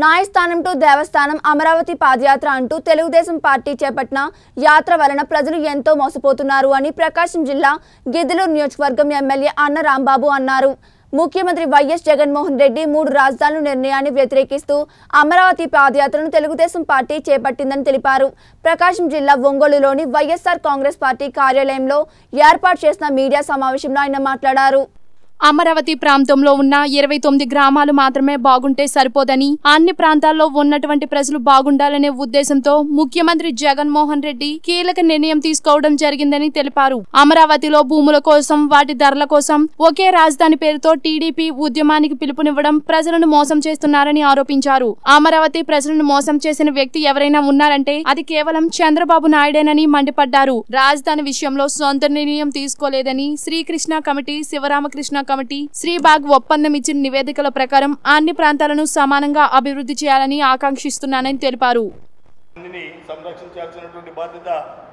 న్యాయస్థానం టు దేవస్థానం అమరావతి పాదయాత్ర అంటూ తెలుగుదేశం పార్టీ చేపట్టిన యాత్ర వలన ప్రజలు ఎంతో మోసపోతున్నారు అని ప్రకాశం జిల్లా గిద్దలూరు నియోజకవర్గం ఎమ్మెల్యే అన్న రాంబాబు అన్నారు ముఖ్యమంత్రి వైఎస్ జగన్మోహన్ రెడ్డి మూడు రాజధానుల నిర్ణయాన్ని వ్యతిరేకిస్తూ అమరావతి పాదయాత్రను తెలుగుదేశం పార్టీ చేపట్టిందని తెలిపారు ప్రకాశం జిల్లా ఒంగోలులోని వైఎస్ఆర్ కాంగ్రెస్ పార్టీ కార్యాలయంలో ఏర్పాటు చేసిన మీడియా సమావేశంలో ఆయన మాట్లాడారు అమరావతి ప్రాంతంలో ఉన్న ఇరవై తొమ్మిది గ్రామాలు మాత్రమే బాగుంటే సరిపోదని అన్ని ప్రాంతాల్లో ఉన్నటువంటి ప్రజలు బాగుండాలనే ఉద్దేశంతో ముఖ్యమంత్రి జగన్మోహన్ రెడ్డి కీలక నిర్ణయం తీసుకోవడం జరిగిందని తెలిపారు అమరావతిలో భూముల కోసం వాటి ధరల కోసం ఒకే రాజధాని పేరుతో టీడీపీ ఉద్యమానికి పిలుపునివ్వడం ప్రజలను మోసం చేస్తున్నారని ఆరోపించారు అమరావతి ప్రజలను మోసం చేసిన వ్యక్తి ఎవరైనా ఉన్నారంటే అది కేవలం చంద్రబాబు నాయుడేనని మండిపడ్డారు రాజధాని విషయంలో సొంత నిర్ణయం తీసుకోలేదని శ్రీకృష్ణ కమిటీ శివరామకృష్ణ కమిటీ శ్రీబాగ్ ఒప్పందం ఇచ్చిన నివేదికల ప్రకారం అన్ని ప్రాంతాలను సమానంగా అభివృద్ధి చేయాలని ఆకాంక్షిస్తున్నానని తెలిపారు మందిని సంరక్షించాల్సినటువంటి బాధ్యత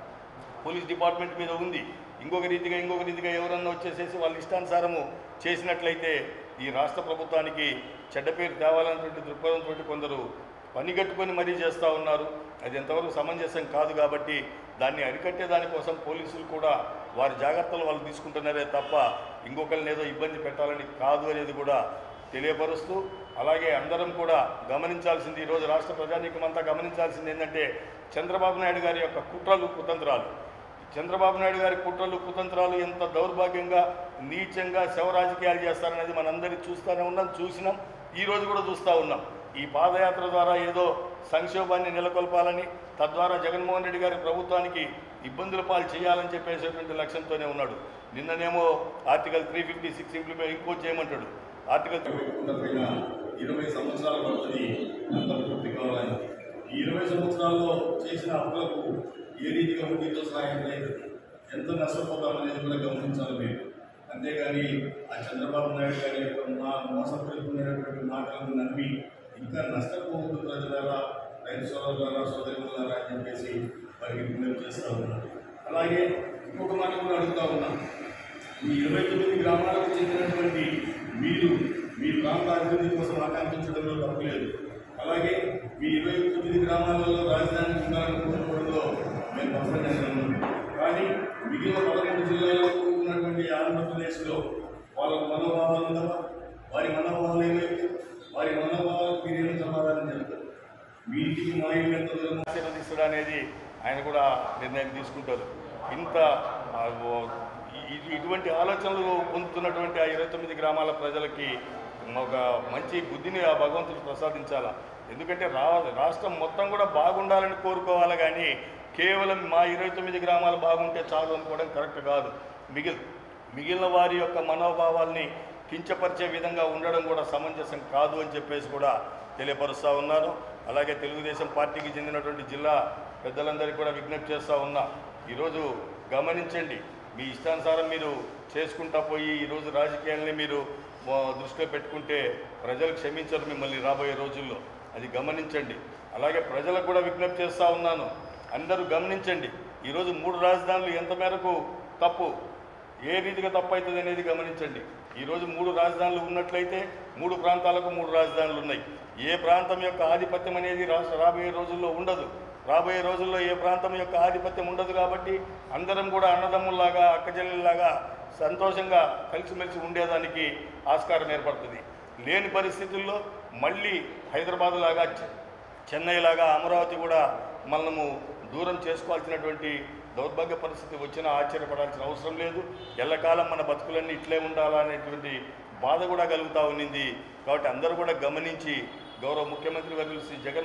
పోలీస్ డిపార్ట్మెంట్ మీద ఉంది ఇంకొక రీతిగా ఇంకొక రీతిగా ఎవరన్నా వచ్చేసేసి వాళ్ళ ఇష్టానుసారము చేసినట్లయితే ఈ రాష్ట్ర ప్రభుత్వానికి చెడ్డ పేరు తేవాలన్నటువంటి దృక్పథంతో కొందరు పనిగట్టుకొని మరీ చేస్తూ ఉన్నారు అది ఎంతవరకు సమంజసం కాదు కాబట్టి దాన్ని అరికట్టే దానికోసం పోలీసులు కూడా వారి జాగ్రత్తలు వాళ్ళు తీసుకుంటున్నారే తప్ప ఇంకొకరిని ఏదో ఇబ్బంది పెట్టాలని కాదు అనేది కూడా తెలియపరుస్తూ అలాగే అందరం కూడా గమనించాల్సింది ఈరోజు రాష్ట్ర ప్రజానీకం అంతా గమనించాల్సింది ఏంటంటే చంద్రబాబు నాయుడు గారి యొక్క కుట్రలు కుతంత్రాలు చంద్రబాబు నాయుడు గారి కుట్రలు కుతంత్రాలు ఎంత దౌర్భాగ్యంగా నీచంగా శవ రాజకీయాలు చేస్తారనేది మనందరి చూస్తూనే ఉన్నాం చూసినాం ఈ రోజు కూడా చూస్తూ ఉన్నాం ఈ పాదయాత్ర ద్వారా ఏదో సంక్షోభాన్ని నెలకొల్పాలని తద్వారా జగన్మోహన్ రెడ్డి గారి ప్రభుత్వానికి ఇబ్బందుల పాలు చేయాలని చెప్పేసేటువంటి లక్ష్యంతోనే ఉన్నాడు నిన్ననేమో article three fifty six implement impose చేయమంటాడు ఆర్టికల్ పోయిన ఇరవై సంవత్సరాల పడుతుంది అంత పూర్తి కావాలని ఈ ఇరవై సంవత్సరాల్లో చేసిన అప్పులకు ఏ రీతిగా వడ్డీతో సహాయం లేదు ఎంత నష్టపోతామనేది కూడా గమనించాలి మీరు అంతేగాని ఆ చంద్రబాబు నాయుడు గారి యొక్క మా మోసపూరితమైనటువంటి మాటలను నమ్మి ఇంకా నష్టపోవద్దు ప్రజలారా రైతు సోదరులారా సోదరులారా అని చెప్పేసి వారికి విజ్ఞప్తి చేస్తూ ఉన్నారు అలాగే ఇంకొక మాట కూడా అడుగుతా ఉన్నాం ఈ ఇరవై తొమ్మిది గ్రామాలకు చెందినటువంటి మీరు మీ ప్రాంత అభివృద్ధి కోసం ఆకాంక్షించడంలో తప్పులేదు అలాగే మీ ఇరవై తొమ్మిది గ్రామాలలో రాజధాని ఉండాలని కోరుకోవడంలో మేము తప్పని కానీ మిగిలిన పదకొండు జిల్లాల్లో ఉన్నటువంటి ఆంధ్రప్రదేశ్లో వాళ్ళ మనోభావాలు ఉందా వారి మనోభావాలు ఏవైతే వారి మనోభావాలకు మీరేం సమాధానం చెప్తారు మీ ఇంటికి మా ఇల్లు ఎంత దూరం ఆశీర్వదిస్తుడు అనేది ఆయన కూడా నిర్ణయం తీసుకుంటారు ఇంత ఆ, ఓ, ఇ- ఇటువంటి ఆలోచనలు పొందుతున్నటువంటి ఆ ఇరవై తొమ్మిది గ్రామాల ప్రజలకి ఒక మంచి బుద్ధిని ఆ భగవంతుడు ప్రసాదించాలా ఎందుకంటే రా రాష్ట్రం మొత్తం కూడా బాగుండాలని కోరుకోవాలి కానీ కేవలం మా ఇరవై తొమ్మిది గ్రామాలు బాగుంటే చాలు అనుకోవడం కరెక్ట్ కాదు మిగిలి మిగిలిన వారి యొక్క మనోభావాల్ని కించపరిచే విధంగా ఉండడం కూడా సమంజసం కాదు అని చెప్పేసి కూడా తెలియపరుస్తూ ఉన్నాను అలాగే తెలుగుదేశం పార్టీకి చెందినటువంటి జిల్లా పెద్దలందరికీ కూడా విజ్ఞప్తి చేస్తూ ఉన్నా ఈరోజు గమనించండి మీ ఇష్టానుసారం మీరు చేసుకుంటా పోయి ఈరోజు రాజకీయాల్ని మీరు ఆ, దృష్టిలో పెట్టుకుంటే ప్రజలు క్షమించరు మిమ్మల్ని రాబోయే రోజుల్లో అది గమనించండి అలాగే ప్రజలకు కూడా విజ్ఞప్తి చేస్తూ ఉన్నాను అందరూ గమనించండి ఈరోజు మూడు రాజధానులు ఎంత మేరకు తప్పు ఏ రీతిగా తప్పు అవుతుంది అనేది గమనించండి ఈరోజు మూడు రాజధానులు ఉన్నట్లయితే మూడు ప్రాంతాలకు మూడు రాజధానులు ఉన్నాయి ఏ ప్రాంతం యొక్క ఆధిపత్యం అనేది రాష్ట్ర రాబోయే రోజుల్లో ఉండదు రాబోయే రోజుల్లో ఏ ప్రాంతం యొక్క ఆధిపత్యం ఉండదు కాబట్టి అందరం కూడా అన్నదమ్ముల్లాగా అక్కచెల్లెల్లాగా సంతోషంగా కలిసిమెలిసి ఉండేదానికి ఆస్కారం ఏర్పడుతుంది లేని పరిస్థితుల్లో మళ్ళీ హైదరాబాద్ లాగా చె- చెన్నై లాగా అమరావతి కూడా మనము దూరం చేసుకోవాల్సినటువంటి దౌర్భాగ్య పరిస్థితి వచ్చినా ఆశ్చర్యపడాల్సిన అవసరం లేదు ఎల్లకాలం మన బతుకులన్నీ ఇట్లే ఉండాలా అనేటువంటి బాధ కూడా కలుగుతూ ఉన్నింది కాబట్టి అందరూ కూడా గమనించి గౌరవ ముఖ్యమంత్రి వర్యులు శ్రీ జగన్